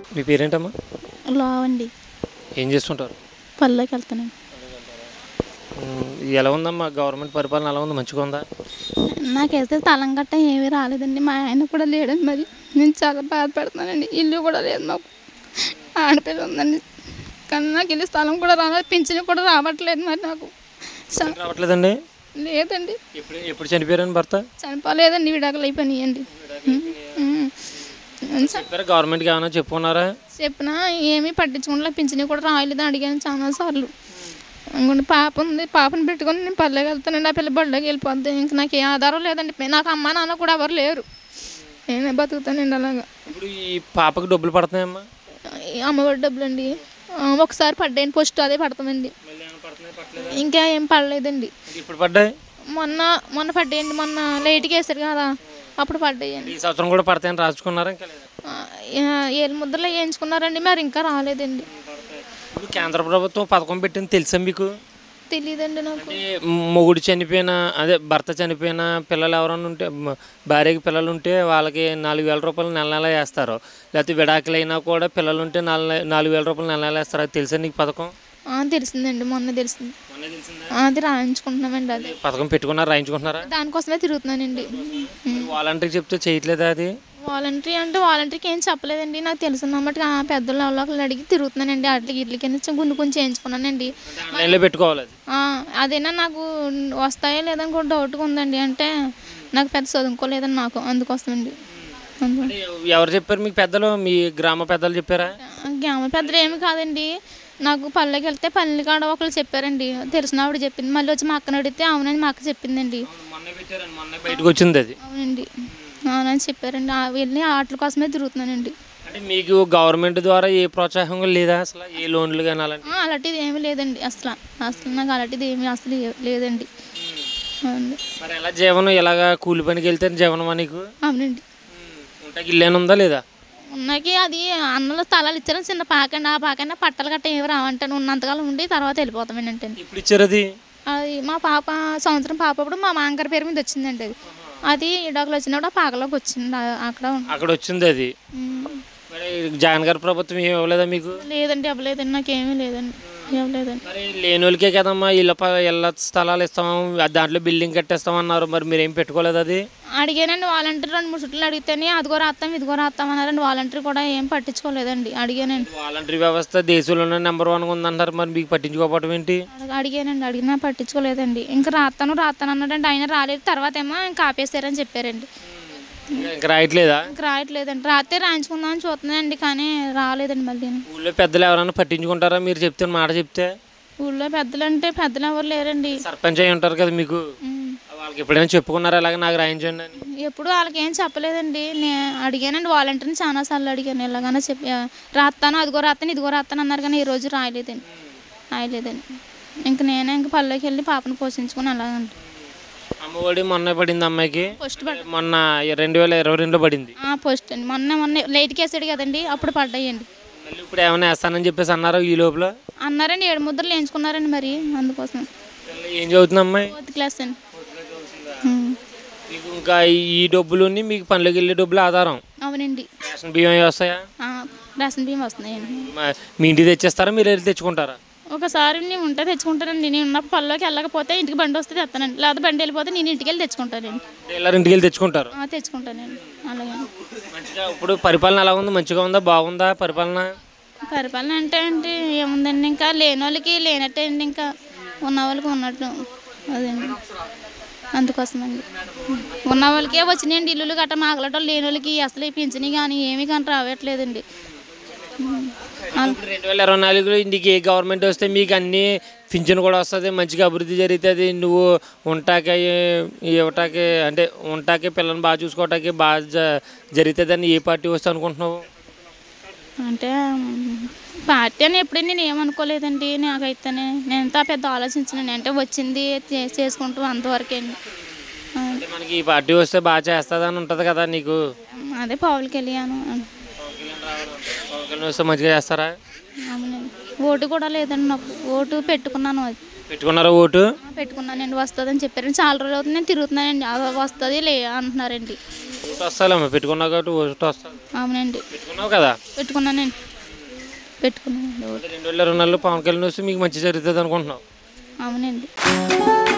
మీ పేరేంటమ్మా లావండి ఏం చేస్తుంటారు పల్లెకి వెళ్తానండి ఉమ్, ఎలా ఉందమ్మా గవర్నమెంట్ పరిపాలన ఎలా ఉంది మంచిగా ఉందా నాకైతే తలం గట్ట ఏమీ రాలేదండి మా ఆయన కూడా లేడండి మరి నేను చాలా బాధపడుతున్నానండి ఇల్లు కూడా లేదు మాకు ఆడపిల్ల ఉందండి కానీ నాకు ఇల్లు స్థలం కూడా రాలేదు పింఛన్ కూడా రావట్లేదు మరి నాకు చ- రావట్లేదండి లేదండి ఎప్పుడు ఎప్పుడు చనిపోయారని భర్త చనిపోలేదండి విడాకులు అయిపోయినాయండి చెప్పారా గవర్నమెంట్కి ఏమైనా చెప్పుకున్నారా చెప్పినా ఏమీ పట్టించుకుంటా పింఛన్ కూడా రాయలేదు అడిగాను చాలా సార్లు ఇంకొన్ని పాప ఉంది పాపను పెట్టుకొని నేను పల్లెకి వెళ్తానండి ఆ పిల్ల బడిలోకి వెళ్ళిపోద్ది ఇంక నాకు ఏ ఆధారం లేదండి నాకు అమ్మ నాన్న కూడా ఎవరు లేరు నేనే బతుకుతానండి అలాగా ఇప్పుడు ఈ పాపకి డబ్బులు పడుతున్నాయమ్మా ఈ అమ్మఒడి డబ్బులు అండి ఒకసారి పడ్డాయండి పోస్ట్ అదే పడతామండి ఇంకా ఏం పడలేదండి ఇప్పుడు పడ్డాయి మొన్న మొన్న పడ్డాయండి మొన్న లేట్గా వేసాడు కదా అప్పుడు పడ్డాయండి ఈ సంవత్సరం కూడా పడతాయని రాసుకున్నారా ఇంకా లేదా ఆ, ఏ- ఏళ్ళ ముద్రలో వేయించుకున్నారండి మరి ఇంకా రాలేదండి ఇప్పుడు కేంద్ర ప్రభుత్వం పథకం పెట్టింది తెలుసా మీకు తెలియదండి నాకు అంటే మొగుడు చనిపోయిన అదే భర్త చనిపోయిన పిల్లలు ఎవరైనా ఉంటే మ- భార్యకి పిల్లలు ఉంటే వాళ్ళకి నాలుగు వేల రూపాయలు నెల నెల వేస్తారు లేకపోతే విడాకులు అయినా కూడా పిల్లలు ఉంటే నాలుగు నాలుగు వేల రూపాయలు నెల నెల వేస్తారు అది తెలుసా నీకు పథకం ఆ, తెలిసిందండి మొన్న తెలిసింది ఆ, అది రాయించుకుంటున్నామండి అది పథకం పెట్టుకున్నారా రాయించుకుంటున్నారా దానికోసమే తిరుగుతున్నానండి వాలంటీర్ చెప్తే చేయట్లేదా అది వాలంటరీ అంటే వాలంటరీకి ఏం చెప్పలేదండి నాకు తెలిసిన మట్టుకు ఆ పెద్దలు ఎవరో ఒకళ్ళు అడిగి తిరుగుతున్నానండి వాటికి వీటికి గుండు కొంచెం చేయించుకున్నానండి ఆన్లైన్లో పెట్టుకోవాలి అది ఆ, అదేనా నాకు వస్తాయో లేదని కూడా డౌట్గా ఉందండి అంటే నాకు పెద్ద చదువుకోలేదని నాకు అందుకోసమండి అందు అంటే ఎవరు చెప్పారు మీకు పెద్దలు మీ గ్రామ పెద్దలు చెప్పారా గ్రామ పెద్దలు ఏమి కాదండి నాకు పల్లెకి వెళ్తే పల్లె కాడ ఒకళ్ళు చెప్పారండి తెలిసిన ఆవిడ చెప్పింది మళ్ళీ వచ్చి మా అక్కని అడిగితే అవునని మా అక్క చెప్పిందండి మొన్న పెట్టారండి మొన్న బయటకు వచ్చింది అది అవునండి అవునని చెప్పారండి ఆ వెళ్ళి ఆటల కోసమే తిరుగుతున్నానండి అంటే మీకు గవర్నమెంట్ ద్వారా ఏ ప్రోత్సాహం కూడా లేదా అసలు ఏ లోన్లు కానీ అలాంటి ఆ, అలాంటిది ఏమీ లేదండి అసలు అసలు నాకు అలాంటిది ఏమీ అసలు ఏ- లేదండి అవునండి మరి ఎలా జీవనం ఇలాగా కూలి పనికి వెళ్తే జీవనమా నీకు అవునండి ఉంటాకి ఇల్లేని ఉందా లేదా ఉన్నకి అది అన్నలో స్థలాలు ఇచ్చారు చిన్న పాకండి ఆ పాకైనా పట్టలు గట్ట ఏమి రావంటాను ఉన్నంతకాలం ఉండి తర్వాత వెళ్ళిపోతామండి అంటే ఇప్పుడు ఇచ్చారు అది అది మా పాప సంవత్సరం పాప అప్పుడు మా మాంగారి పేరు మీద వచ్చిందండి అది అది ఇడాకులు వచ్చినప్పుడు ఆ పాకలోకి వచ్చింది ఆ- అక్కడ ఉంది. అక్కడ వచ్చింది అది ఉమ్. మరి జగన్ గారి ప్రభుత్వం ఏమి ఇవ్వలేదా మీకు లేదండి ఇవ్వలేదండి నాకేమీ లేదండి ఇవ్వలేదండి మరి లేని వాళ్ళకే కదమ్మా ఇళ్ళ ప- ఇళ్ళ స్థలాలు ఇస్తాము అది దాంట్లో బిల్డింగ్ కట్టేస్తామన్నారు మరి మీరు ఏం పెట్టుకోలేదు అది అడిగానండి వాలంటీర్ రెండు మూడు చుట్లు అడిగితేనే అదిగో రాస్తాం ఇదిగో రాస్తాం అన్నారండి వాలంటీర్ కూడా ఏం పట్టించుకోలేదండి అడిగానండి వాలంటరీ వ్యవస్థ దేశంలోనే నెంబర్ వన్గా ఉందంటారు మరి మీకు పట్టించుకోకపోవడం ఏంటి అడగ- అడిగానండి అడిగినా పట్టించుకోలేదండి ఇంకా రాస్తాను రాస్తాను అన్నాడండి ఆయన రాలేదు తర్వాత ఏమో ఇంకా ఆపేశారని చెప్పారండి ఇంకా- ఇంకా రాయట్లేదా ఇంకా రాయట్లేదండి రాతే రాయించుకుందామని చూస్తున్నానండి కానీ రాలేదండి మళ్ళీ ఊళ్ళో పెద్దలు ఎవరైనా పట్టించుకుంటారా మీరు చెప్తే మాట చెప్తే ఊళ్ళో పెద్దలు అంటే పెద్దలు ఎవరు లేరండి సర్పంచ్ అయి ఉంటారు కదా మీకు ఉమ్. వాళ్ళకి ఎప్పుడైనా చెప్పుకున్నారా అలాగే నాకు రాయించండి అని ఎప్పుడు వాళ్ళకి ఏం చెప్పలేదండి నేను అడిగానండి వాలంటీర్ని చాలా సార్లు అడిగాను ఎలాగైనా చెప్పి ఆ, రాస్తాను అదిగో రాస్తాను ఇదిగో రాస్తాను అన్నారు కానీ ఈ రోజు రాయలేదండి రాయలేదండి ఇంక నేనే ఇంక పల్లెకి వెళ్ళి పాపను పోషించుకుని అలాగండి అమ్మఒడి మొన్న పడింది అమ్మాయికి పోస్ట్ పడ మొన్న రెండు వేల ఇరవై రెండులో పడింది ఆ, పోస్ట్ అండి మొన్న మొన్న లేట్కి వేసాడు కదండి అప్పుడు పడ్డాయండి మళ్ళీ ఇప్పుడు ఏమైనా వేస్తానని చెప్పేసి అన్నారు ఈ లోపల అన్నారండి ఏడు ముద్రలు వేయించుకున్నారండి మరి అందుకోసం పిల్ల ఏం చదువుతుంది అమ్మాయి ఫోర్త్ క్లాస్ అండి ఉమ్. మీకు ఇంకా ఈ డబ్బులుని మీకు పనులకు వెళ్ళే డబ్బులు ఆధారం అవునండి రేషన్ బియ్యం అవి వస్తాయా ఆ, రేషన్ బియ్యం వస్తున్నాయండి మా- మీ ఇంటికి తెచ్చేస్తారా మీరు వెళ్ళి తెచ్చుకుంటారా ఒకసారి నేను ఉంటే తెచ్చుకుంటానండి నేను ఉన్నప్పుడు పళ్ళలోకి వెళ్ళకపోతే ఇంటికి బండి వస్తే తెస్తానండి లేకపోతే బండి వెళ్ళిపోతే నేను ఇంటికి వెళ్ళి తెచ్చుకుంటానండి ಎಲ್ಲರ ఇంటికి వెళ్ళి తెచ్చుకుంటారు ఆ, తెచ్చుకుంటానండి అలాగే మంచిగా ఇప్పుడు పరిపాలన ఎలా ఉంది మంచిగా ఉందా బాగుందా పరిపాలన పరిపాలన అంటే అంటే ఏముందండి ఇంకా లేని వాళ్ళకి లేనట్టే అండి ఇంకా ఉన్న వాళ్ళకి ఉన్నట్టు అదండి అందుకోసమండి ఉన్న వాళ్ళకే వచ్చినాయండి ఇల్లులు గట్ట మాగలటం లేని వాళ్ళకి అసలు ఈ పింఛని కానీ ఏమీ కానీ రావట్లేదండి ఇప్పుడు రెండు వేల ఇరవై నాలుగులో ఇంటికి ఏ గవర్నమెంట్ వస్తే మీకు అన్ని పింఛన్ కూడా వస్తుంది మంచిగా అభివృద్ధి జరుగుతుంది నువ్వు ఉంటాకే ఇవ్వటానికి అంటే ఉంటాకే పిల్లల్ని బాగా చూసుకోవటానికి బాగా జ- జరుగుతుందని ఏ పార్టీ వస్తే అనుకుంటున్నావు అంటే మ్, పార్టీ అని ఎప్పుడు నేను ఏమనుకోలేదండి నాకైతేనే నేను ఎంత పెద్ద ఆలోచించిన అంటే వచ్చింది చే- చేసుకుంటూ అంతవరకే అండి ఆ, అంటే మనకి ఈ పార్టీ వస్తే బాగా చేస్తుందని ఉంటుంది కదా నీకు అదే పావులకి వెళ్ళాను పవన్ కళ్యాణ్ వస్తే మంచిగా చేస్తారా అవునండి ఓటు కూడా లేదండి నాకు ఓటు పెట్టుకున్నాను అది పెట్టుకున్నారా ఓటు ఆ, పెట్టుకున్నానండి వస్తుందని చెప్పారండి చాలా రోజులు అవుతుంది నేను తిరుగుతున్నానండి ఆ, వస్తుంది లే అంటున్నారండి ఓటు వస్తాలమ్మా పెట్టుకున్నావు కాబట్టి ఓటు వస్తుంది అవునండి పెట్టుకున్నావు కదా పెట్టుకున్నానండి పెట్టుకున్నానండి అంటే రెండు వేల ఇరవై నాలుగులో పవన్ కళ్యాణ్ వస్తే మీకు మంచి జరుగుతుంది అనుకుంటున్నావు అవునండి